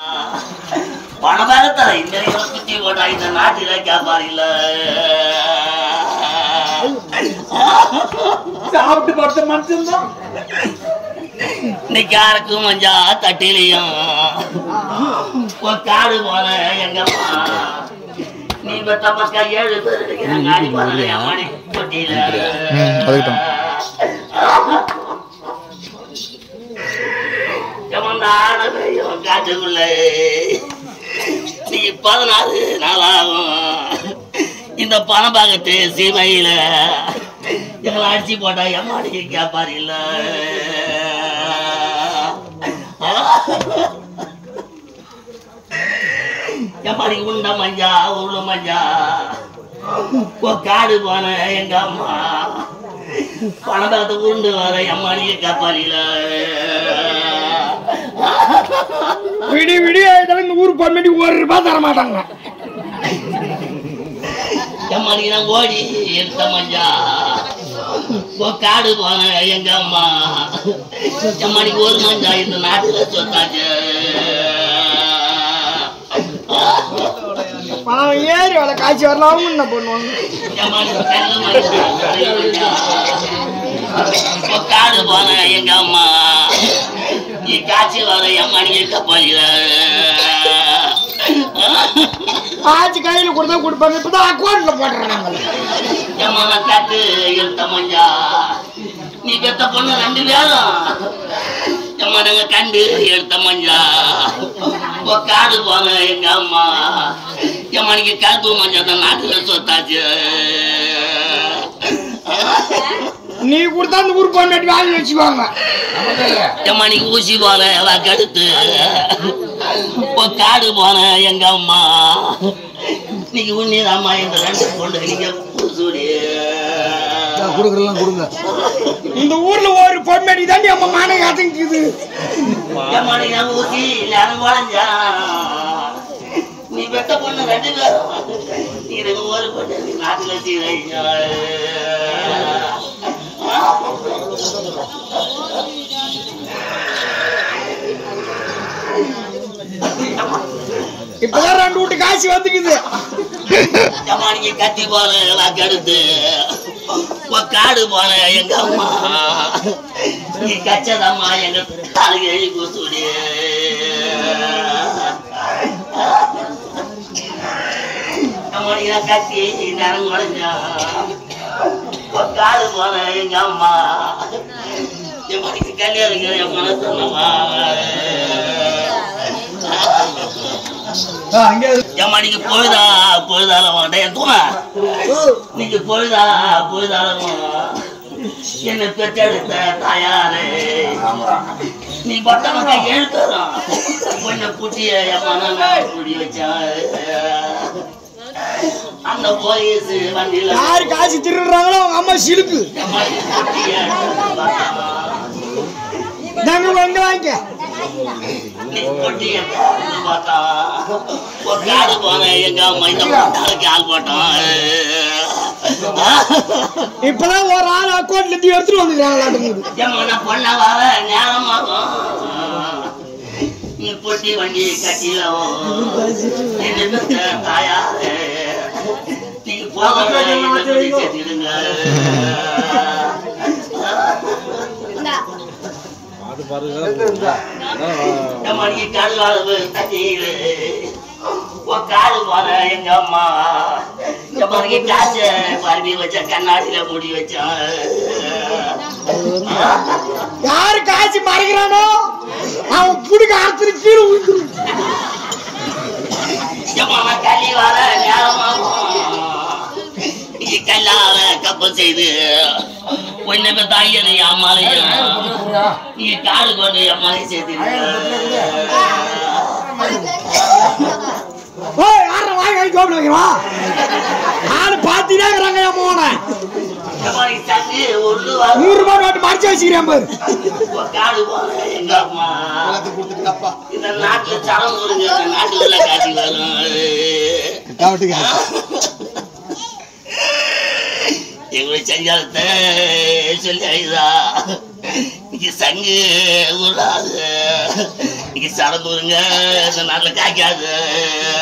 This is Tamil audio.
பணபாகத்தர இந்த குத்தி போட்டா இந்த நாட்டில கேப்பார் இல்ல சாப்பிட்டு படுத்த மனுஷன் இன்னைக்கு யாருக்கும் மஞ்சா தட்டிலையும் உன் காடு போன எங்கம்மா நீ பெத்த பக்கம் ஏழு பேர் இருக்கிறாங்க அடி போன அம்மாடி பொட்டியில எவன்தான பெய்யும் காட்டுக்குள்ள நீ பதினாறு நாளாகும் இந்த பணம் பாக்கத்து சீமையில எங்களை அடிச்சு போட்டா எம்மாடிக்கு கேப்பாரு இல்ல எம்மாடிக்கு உண்ட மஞ்சா உருள மஞ்சா உன் காடு போன எங்க அம்மா பணத்தை உருண்டு வர எம்மாடிக்கு கேப்பாரில விடி விடிய இந்த ஊர் பொம்மைக்கு ஒரு ரூபாய் தர மாட்டாங்க எம்மாடிக்கு நான் ஓடி எடுத்த மஞ்சா உன் காடு போன எங்க அம்மா எம்மாடிக்கு ஒரு மஞ்சா இந்த நாட்டுல சொத்தாச்சு அவன் ஏறி வேலை காய்ச்சி வரலாம் என்ன பண்ணுவாங்க எம்மாடிக்கு கல்லு மஞ்சா உன் காடு போன எங்க அம்மா நீ காய்ச்சி வர எம்மாடிக்கு கப்பலில ஆச்சு கையில கொடுத்தா கொடுப்பாங்க இப்பதான் அக்கௌண்ட்ல போடுறாங்க எம்மன காட்டு எடுத்த மஞ்சா நீ பெத்த பொண்ணு ரெண்டு பேரும் எம்மனங்க கண்டு எடுத்த மஞ்சா உன் காடு போன எங்க அம்மா எம்மனுக்கு கருப்பு மஞ்சா தான் நாட்டுல சொத்தாச்சு நீ கொடுத்தா அந்த ஊர் பொம்மைக்கு வாங்கி வச்சுக்குவாங்க எம்மனுக்கு ஊசி போல கடுத்து உன் காடு போன எங்க அம்மா நீங்க உண்மையில அம்மா இந்த ரெண்டு பொண்ணு நீங்க பூசூடி கொடுக்குறலாம் கொடுங்க இந்த ஊர்ல ஒரு பொம்மைக்கு தாண்டி அம்மா மான காத்துக்குது எம்மாடி நான் ஊசி எல்லாரும் குழஞ்சா நீ பெத்த பொண்ணு ரெண்டு பேரும் நீ ரெண்டு ஒரு பொண்ணு நீ நாட்டுல சீரையா இப்பதான் ரெண்டு வீட்டு காசு வந்துக்குது எம்மாடிக்கு கத்தி போல வாக்கெடுத்து உன் காடு போன எங்க அம்மா நீ கச்சதம்மா எங்க தாலுக்கு எழுதி கூத்துடி எம்மாடி நான் கத்தி நேரம் குறைஞ்சா உன் காடு போன எங்க அம்மா எம்மாடிக்கு கல்யாணம் என் மனசு அங்கே எம்மாடிக்கு பொழுதா பொழுதால வாண்டேன் தூணா நீங்க பொழுதா பொழுதாலும் என்ன பெற்றெடுத்த தாயாரே நீ பட்டமக்க எழுத்தரும் உன்னை குட்டிய எம்மன குடி வச்சான் அந்த போலீஸ் வண்டியில யாரு காசு திருடுறாங்களோ அவங்க அம்மா சிலுக்கு எம்மாடி குட்டிய நாங்க எங்க வாங்கிக்க நீ குட்டிய பார்த்தா ஒரு காடு போன எங்க அம்மா இந்த நாளைக்கு ஆள் போட்டான் இப்பதான் ஒரு ஆள் அக்கௌண்ட்ல இருந்து எடுத்துட்டு வந்துக்கிறாங்களாட்டுங்குது எம்மன பொண்ண வர நேரமாகும் நீ பொட்டி வண்டி கட்டிலவோ என்ன தாயாரே நீங்க போக சேர்த்திடுங்க எம்மனுக்கு கல்வாழ்வு தண்ணீர் உன் காடு போன எங்க அம்மா எம்மனுக்கு காசு பருவி வச்ச கண்ணாடியில முடி வச்சான் யாரு காசு மறைக்கிறானோ அவன் புடுக்க அறுத்துட்டு கீழே விழுந்துரும் எம்மன களி வர நேரமாகும் நீ கல்லால கப்ப செய்து உன்னை தாயனை அம்மாலையும் நீ காடு கொண்டு அம்மாலையும் சேர்த்து ஓய் யார வாய் வாங்கி ஜோப்ல வைக்கிறா ஆளு பாத்தினே இருக்கிறாங்க என் மோன எம்மனுக்கு தண்ணி ஒன்று நூறு ரூபாய் நோட்டு மறைச்சு வச்சுக்கிறேன் பாரு காடு போன எங்க அம்மா எல்லாத்தையும் கொடுத்துட்டு இந்த நாட்டுல சடம் கொடுங்க இந்த நாட்டுல காட்சி வரும் காவட்டுங்க எங்களுக்கு செஞ்சாலத்தை சொல்லி ஐதா இங்க சங்கு விடாது இங்க சரந்தூருங்க இந்த நாட்டுல காய்க்காது